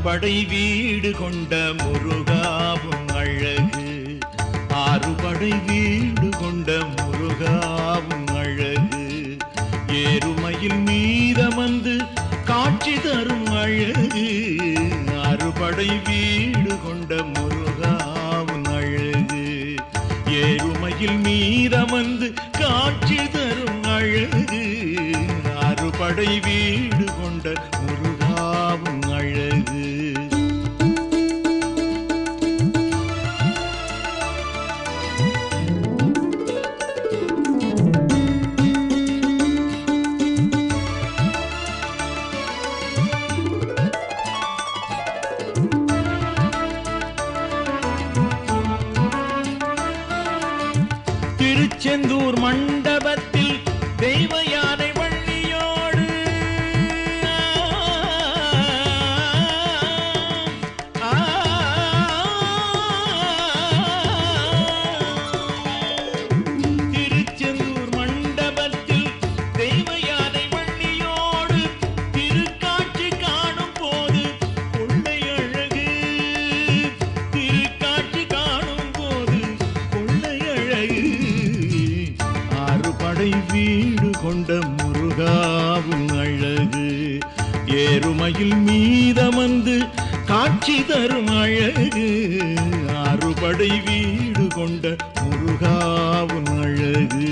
ஆறுபடை வீடு கொண்ட முருகாவும் அழகு ஆறுபடை வீடு கொண்ட முருகாவும் அழகு ஏறுமையில் மீதமந்து காட்சி தரும் அழகு ஆறுபடை வீடு கொண்ட முருகாவும் அழகு ஏறுமையில் மீதமந்து காட்சி தரும் அழகு அறுபடை வீடு கொண்ட முருகாவும் அழகு திருச்செந்தூர் மண்டபத்தில் தெய்வ யானை வள்ளியோடு ஆ, திருச்செந்தூர் மண்டபத்தில் தெய்வ யானை வள்ளியோடு திருக்காட்சி காணும் போது கொள்ளை அழகு திருக்காட்சி காணும் போது கொள்ளை அழகு ஆறு படை வீடு கொண்ட முருகாவும் அழகு ஏறுமையில் மீதமந்து காட்சி தரும் அழகு ஆறு படை வீடு கொண்ட முருகாவும் அழகு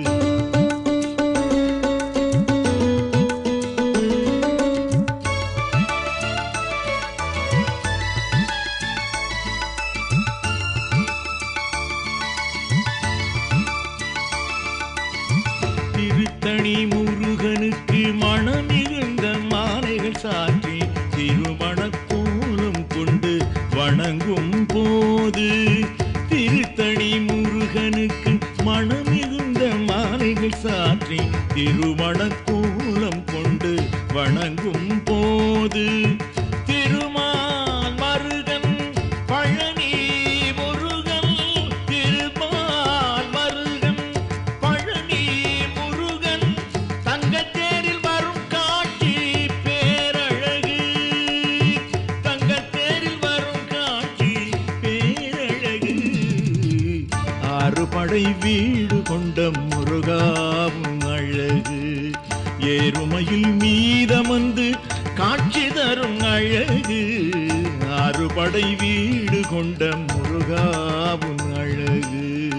திருத்தணி முருகனுக்கு மனமிருந்த மாலைகள் சாற்றி திருமணக் கோலம் கொண்டு வணங்கும் போது திருத்தணி முருகனுக்கு மனமிருந்த மாலைகள் சாற்றி திருமணக் கோலம் கொண்டு வணங்கும் போது திருமால் மருகன் பழனி முருகன் திருமால் மருகன் பழனி முருகன் தங்கத்தேரில் வரும் காட்சி பேரழகு தங்கத்தேரில் வரும் காட்சி பேரழகு ஆறு படை வீடு கொண்ட முருகாவும் அழகு ஏறுமையில் மீதமந்து காட்சி தரும் அழகு ஆறு படை வீடு கொண்ட முருகாவும் அழகு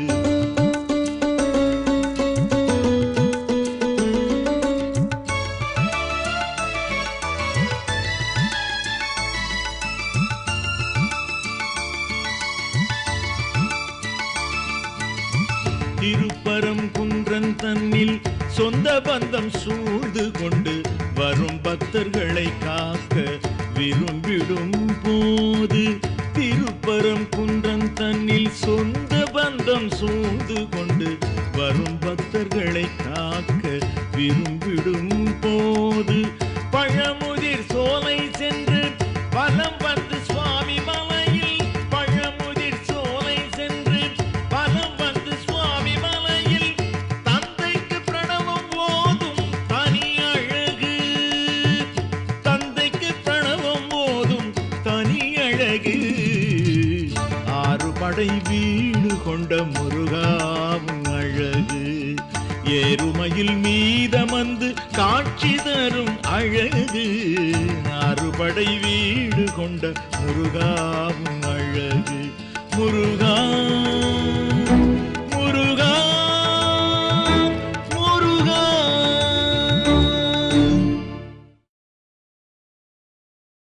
திருப்பரம் குன்றன் தன்னில் சொந்த பந்தம் சூழ்ந்து கொண்டு வரும் பக்தர்களை காக்க விரும்பிடும் போது திருப்பரம் குன்றன் தன்னில் சொந்த பந்தம் சூழ்ந்து கொண்டு வரும் பக்தர்களை காக்க விரும்பிடும் போது பழமுதிர் சோலை சென்று பலம் வந்து சுவாமி மலையில் பழமுதிர் சோலை சென்று பலம் வந்து சுவாமி மலையில் தந்தைக்கு பிரணவம் போதும் தனி அழகு தந்தைக்கு பிரணவம் போதும் தனி அழகு ஆறு படை வீடு கொண்ட முருகாவும் அழகு ஏறுமையில் மீதமந்து காட்சி தரும் அழகு ஆறு படை வீடு கொண்ட முருகாவும்